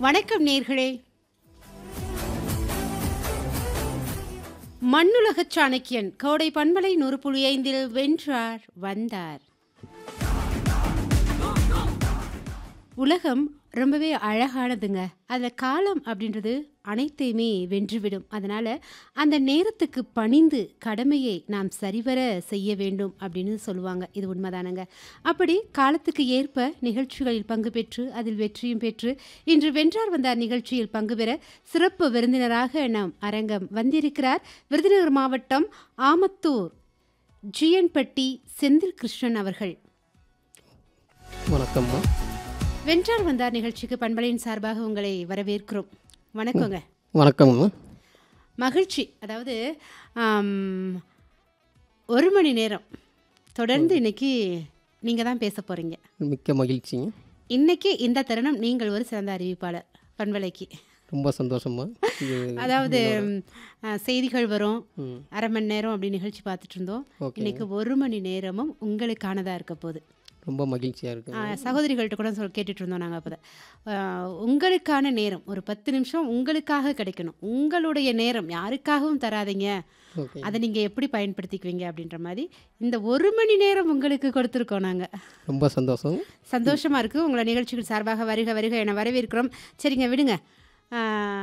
வணக்கம் நேர்களே மண்ணுலக சாணக்கியன் கோடை பண்பலை நூறு புள்ளி ஐந்தில் வென்றார் வந்தார் உலகம் ரொம்பவே அழகானதுங்க அதில் காலம் அப்படின்றது அனைத்தையுமே வென்றுவிடும் அதனால் அந்த நேரத்துக்கு பணிந்து கடமையை நாம் சரிவர செய்ய வேண்டும் அப்படின்னு சொல்லுவாங்க இது உண்மைதானங்க அப்படி காலத்துக்கு ஏற்ப நிகழ்ச்சிகளில் பங்கு பெற்று அதில் வெற்றியும் பெற்று இன்று வென்றார் வந்தார் நிகழ்ச்சியில் பங்கு பெற சிறப்பு விருந்தினராக நாம் அரங்கம் வந்திருக்கிறார் விருதுநகர் மாவட்டம் ஆமத்தூர் ஜிஎன்பட்டி செந்தில் கிருஷ்ணன் அவர்கள் வணக்கம்மா வென்றார் வந்தார் நிகழ்ச்சிக்கு பண்பலையின் சார்பாக உங்களை வரவேற்கிறோம் வணக்கங்க வணக்கம்மா மகிழ்ச்சி அதாவது ஆம், ஒரு மணி நேரம் தொடர்ந்து இன்னைக்கு நீங்கள் தான் பேச போகிறீங்க மிக்க மகிழ்ச்சிங்க இன்னைக்கு இந்த தருணம் நீங்கள் ஒரு சிறந்த அறிவிப்பாளர் பண்பலைக்கு ரொம்ப சந்தோஷமா இது அதாவது ஆ, செய்திகள் வரும் ம், அரை மணி நேரம் அப்படி நிகழ்ச்சி பார்த்துட்டு இருந்தோம் ஓகே இன்னைக்கு ஒரு மணி நேரமும் உங்களுக்கானதாக இருக்க போகுது ரொம்ப மகிழ்ச்சியாக இருக்கு ஆ, சகோதரிகள்கிட்ட கூட சொல் கேட்டுட்டு இருந்தோம் நாங்கள் அப்போ உங்களுக்கான நேரம் ஒரு பத்து நிமிஷம் உங்களுக்காக கிடைக்கணும் உங்களுடைய நேரம் யாருக்காகவும் தராதீங்க ஓகே அதை நீங்கள் எப்படி பயன்படுத்திக்குவீங்க அப்படின்ற மாதிரி இந்த ஒரு மணி நேரம் உங்களுக்கு கொடுத்துருக்கோம் நாங்கள் ரொம்ப சந்தோஷம் சந்தோஷமாக இருக்குது உங்களை நிகழ்ச்சிகள் சார்பாக வருக வருக என வரவேற்கிறோம் சரிங்க விடுங்க ஆ,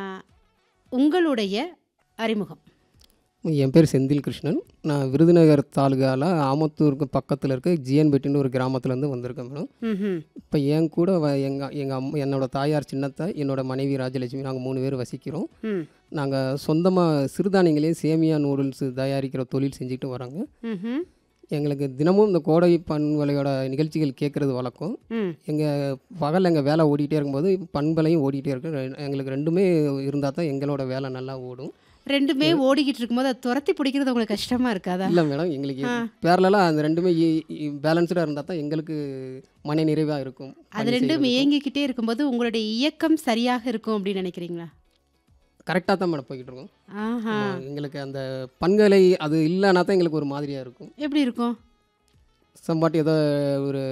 உங்களுடைய அறிமுகம் என் பேர் செந்தில் கிருஷ்ணன் நான் விருதுநகர் தாலுகாவில் ஆமத்தூருக்கு பக்கத்தில் இருக்க ஜிஎன்பெட்டின்னு ஒரு கிராமத்துலேருந்து வந்திருக்கேன் மேடம் ம் இப்போ என் கூட வ- எங்க எங்கள் அம்மா என்னோட தாயார் சின்னத்தாய் என்னோட மனைவி ராஜலட்சுமி நாங்கள் மூணு பேர் வசிக்கிறோம் ம் நாங்கள் சொந்தமாக சிறுதானியங்களே சேமியா நூடுல்ஸ் தயாரிக்கிற தொழில் செஞ்சுக்கிட்டு வரோங்க ம் எங்களுக்கு தினமும் இந்த கோடை பண்பலையோட நிகழ்ச்சிகள் கேட்குறது வழக்கம் ம் எங்கள் பகல் எங்கள் வேலை ஓடிட்டே இருக்கும்போது பண்பலையும் ஓடிட்டே இருக்கு ரெ- எங்களுக்கு ரெண்டுமே இருந்தால் தான் எங்களோட வேலை நல்லா ஓடும் ரெண்டுமே ஓடிக்கிட்டு இருக்கும்போது அதை துரத்தி பிடிக்கிறது உங்களுக்கு கஷ்டமாக இருக்காதா இல்லை மேடம் எங்களுக்கு பேரலாம் அந்த ரெண்டுமே பேலன்ஸ்டாக இருந்தால் தான் எங்களுக்கு மன நிறைவாக இருக்கும் அது ரெண்டும் இயங்கிக்கிட்டே இருக்கும்போது உங்களுடைய இயக்கம் சரியாக இருக்கும் அப்படின்னு நினைக்கிறீங்களா கரெக்டாக தான் மேடம் போய்கிட்டு இருக்கோம் ஆஹா ஆமா, எங்களுக்கு அந்த பண்பலை அது இல்லைனா தான் எங்களுக்கு ஒரு மாதிரியாக இருக்கும் எப்படி இருக்கும் சம்பாட்டி ஏதோ ஒரு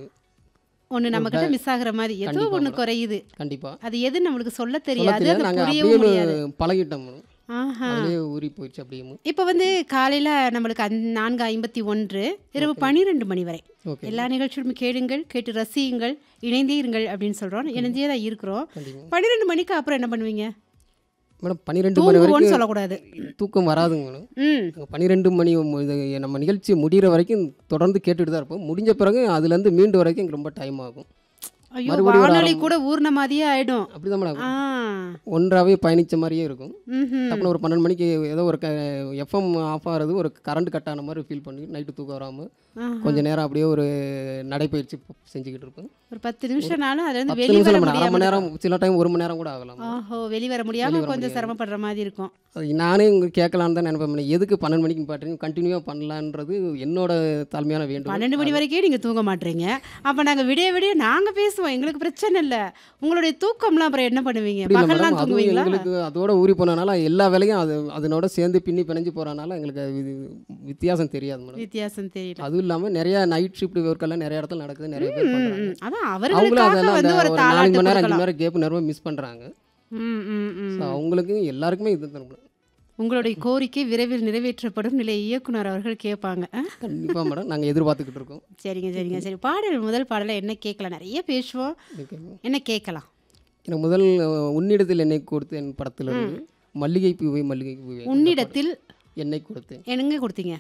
ஒன்று நம்ம கிட்ட மிஸ் ஆகுற மாதிரி ஏதோ கண்டிப்பா ஒன்று குறையுது கண்டிப்பாக அது எது நம்மளுக்கு சொல்ல சொல்ல தெரியாது தெரியாது அது நாங்கள் புரியவும் அப்படியே முடியாது பழகிட்டோம் மேடம் ஆஹா அதுலேயே ஊறி போயிடுச்சு அப்படியே இப்போ வந்து காலையில் நம்மளுக்கு அந் நான்கு ஐம்பத்தி ஒன்று இரவு பன்னிரெண்டு மணி வரை ஓகே எல்லா நிகழ்ச்சியும் கேளுங்கள் கேட்டு ரசியுங்கள் இணைந்தே இருங்கள் அப்படின்னு சொல்கிறோம் இணைந்தே தான் இருக்கிறோம் கண்டிப்பாக பன்னிரெண்டு மணிக்கு அப்புறம் என்ன பண்ணுவீங்க மேடம் பன்னிரெண்டு மணி வரைக்கும் தூங்குவோன்னு சொல்லக்கூடாது தூக்கம் வராதுங்க மேடம் ம் பன்னிரெண்டு மணி மு- இது நம்ம நிகழ்ச்சி முடிகிற வரைக்கும் தொடர்ந்து கேட்டுட்டு தான் இருப்போம் முடிஞ்ச பிறகு அதுலேருந்து மீண்டு வரைக்கும் எனக்கு ரொம்ப டைம் ஆகும் ஐயோ மறுபடியும் ஒரு வானொலி அரை- கூட ஊர்ன மாதிரியே ஆயிடும் அப்படி தான் மேடம் ஆ ஒன்றாவே பயணித்த மாதிரியே இருக்கும் ம் டப்புனு ஒரு பன்னெண்டு மணிக்கு ஏதோ ஒரு எஃப்எம் ஆஃப் ஆகிறது ஒரு கரண்ட் கட் ஆன மாதிரி ஃபீல் பண்ணி நைட்டு தூக்கம் வராமல் கொஞ்ச நேரம் அப்படியே ஒரு நடைப்பயிற்சி ப- செஞ்சுக்கிட்டு இருப்பேன் ஒரு பத்து நிமிஷம்னாலும் அதுல இருந்து பத்து வெளிவர நிமிஷம் மேடம் அரை முடியாம மணி நேரம் சில டைம் ஒரு மணி நேரம் கூட ஆகலாம் ஓஹோ வெளிவர முடியாம கொஞ்சம் சிரமப்படுற மாதிரி இருக்கும் அது நானே இங்கே கேட்கலான்னு தான் நினைப்பேன் madam. எதுக்கு பன்னெண்டு மணிக்கு பாட்டுறீங்க கண்டினியூவாக பண்ணலான்றது என்னோட தாழ்மையான வேண்டும் பன்னெண்டு மணி வரைக்கும் நீங்க தூங்க மாட்டீங்க அப்ப நாங்க விடிய விடிய நாங்க பேசுவோம் எங்களுக்கு பிரச்சனை இல்ல உங்களுடைய தூக்கம்லாம் அப்புறம் என்ன பண்ணுவீங்க அப்படி இல்லை பகல்லாம் மேடம் அதுவும் தூங்குவீங்களா எங்களுக்கு அதோட ஊறி போனனால எல்லா வேலையும் அது அதனோட சேர்ந்து பின்னி பிணைஞ்சு போகிறனால எங்களுக்கு அது இது வித்தியாசம் தெரியாது மேடம் வித்தியாசம் தெரியல அதுவும் இல்லாமல் நிறைய நைட் ஷிஃப்ட் ஒர்க்கெல்லாம் நிறைய இடத்துல நடக்குது நிறைய பேர் பண்ணுறாங்க ம், அதான் அவங்களும் அவர்களுக்காக அதெல்லாம் வந்து அந்த ஒரு ஒரு நாலு தாளாட்டு மணி நேரம் அஞ்சு கொடுக்கலாம் மணி நேரம் கேப் நிறைய மிஸ் பண்ணுறாங்க ம், ம், ம். ஸோ அவங்களுக்கு எல்லாருக்குமே இது தான் உங்களுடைய கோரிக்கை விரைவில் நிறைவேற்றப்படும் நிலை இயக்குனர் அவர்கள் கேட்பாங்க ஆ? கண்டிப்பாக மேடம் நாங்கள் எதிர்பார்த்துக்கிட்டு இருக்கோம் சரிங்க சரிங்க சரி பாடல் முதல் பாடலை என்ன கேட்கலாம் நிறைய பேசுவோம் ஓகேங்க. என்ன கேட்கலாம் எனக்கு முதல் அஹ், உன்னிடத்தில் என்னை கொடுத்து என் படத்தில் இருந்து மல்லிகை பூவை மல்லிகை பூவை உன்னிடத்தில் என்னை கொடுத்தேன் என்னங்க கொடுத்தீங்க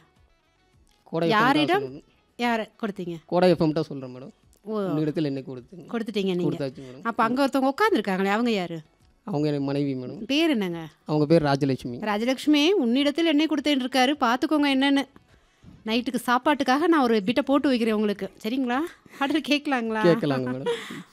கோடை FM தான் யாரிடம்? சொல்லணும். யார் கொடுத்தீங்க கோடை எஃப்எம்ட்டா சொல்கிறேன் மேடம் ஓ உன்னிடத்தில் என்னை கொடுத்தேன் கொடுத்துட்டீங்க நீங்க கொடுத்தாச்சு மேடம் அப்ப அங்க ஒருத்தவங்க உட்காந்துருக்காங்களே அவங்க யாரு அவங்க எனக்கு மனைவி மேடம் பேர் என்னங்க அவங்க பேர் ராஜலட்சுமி ராஜலட்சுமி உன்னிடத்தில் என்ன கொடுத்தேன்னு இருக்காரு பார்த்துக்கோங்க என்னன்னு நைட்டுக்கு சாப்பாட்டுக்காக நான் ஒரு பிட்டை போட்டு வைக்கிறேன் உங்களுக்கு சரிங்களா ஆர்டர் கேட்கலாங்களா கேட்கலாங்க மேடம்